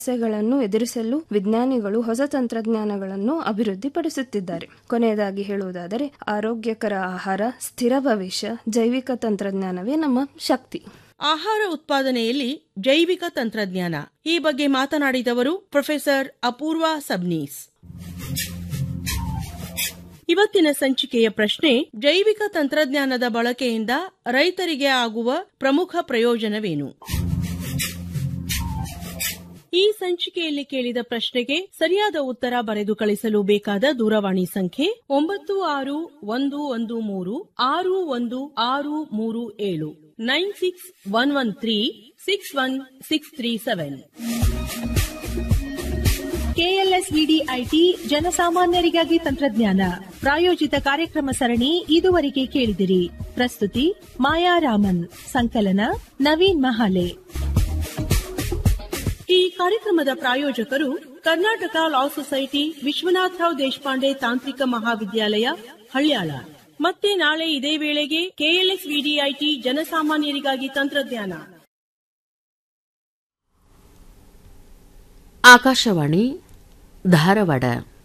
ಸಮಸ್ಯೆಗಳನ್ನು ಎದುರಿಸಲು ವಿಜ್ಞಾನಿಗಳು ಹೊಸ ತಂತ್ರಜ್ಞಾನಗಳನ್ನು ಅಭಿವೃದ್ಧಿಪಡಿಸುತ್ತಿದ್ದಾರೆ ಕೊನೆಯದಾಗಿ ಹೇಳುವುದಾದರೆ ಆರೋಗ್ಯಕರ ಆಹಾರ ಸ್ಥಿರ ಭವಿಷ್ಯ ಜೈವಿಕ ತಂತ್ರಜ್ಞಾನವೇ ನಮ್ಮ ಶಕ್ತಿ ಆಹಾರ ಉತ್ಪಾದನೆಯಲ್ಲಿ ಜೈವಿಕ ತಂತ್ರಜ್ಞಾನ ಈ ಬಗ್ಗೆ ಮಾತನಾಡಿದವರು ಪ್ರೊಫೆಸರ್ ಅಪೂರ್ವ ಸಬ್ನೀಸ್ ಇವತ್ತಿನ ಸಂಚಿಕೆಯ ಪ್ರಶ್ನೆ ಜೈವಿಕ ತಂತ್ರಜ್ಞಾನದ ಬಳಕೆಯಿಂದ ರೈತರಿಗೆ ಆಗುವ ಪ್ರಮುಖ ಪ್ರಯೋಜನವೇನು ಈ ಸಂಚಿಕೆಯಲ್ಲಿ ಕೇಳಿದ ಪ್ರಶ್ನೆಗೆ ಸರಿಯಾದ ಉತ್ತರ ಬರೆದು ಕಳಿಸಲು ಬೇಕಾದ ದೂರವಾಣಿ ಸಂಖ್ಯೆ ಒಂಬತ್ತು ಆರು ಒಂದು ಒಂದು ಮೂರು ಆರು ಒಂದು ಆರು ಮೂರು ಏಳು nine six one one three six one six three seven K L S V D I T ಜನಸಾಮಾನ್ಯರಿಗಾಗಿ ತಂತ್ರಜ್ಞಾನ ಪ್ರಾಯೋಜಿತ ಕಾರ್ಯಕ್ರಮ ಸರಣಿ ಇದುವರೆಗೆ ಕೇಳಿದಿರಿ ಪ್ರಸ್ತುತಿ ಮಾಯಾ ರಾಮನ್ ಸಂಕಲನ ನವೀನ್ ಮಹಾಲೆ ಈ ಕಾರ್ಯಕ್ರಮದ ಪ್ರಾಯೋಜಕರು ಕರ್ನಾಟಕ ಲಾ ಸೊಸೈಟಿ ವಿಶ್ವನಾಥರಾವ್ ದೇಶಪಾಂಡೆ ತಾಂತ್ರಿಕ ಮಹಾವಿದ್ಯಾಲಯ ಹಳ್ಯಾಳ ಮತ್ತೆ ನಾಳೆ ಇದೇ ವೇಳೆಗೆ ಕೆಎಲ್ಎಸ್ ವಿಡಿಐಟಿ ಜನಸಾಮಾನ್ಯರಿಗಾಗಿ ತಂತ್ರಜ್ಞಾನ ಆಕಾಶವಾಣಿ ಧಾರವಾಡ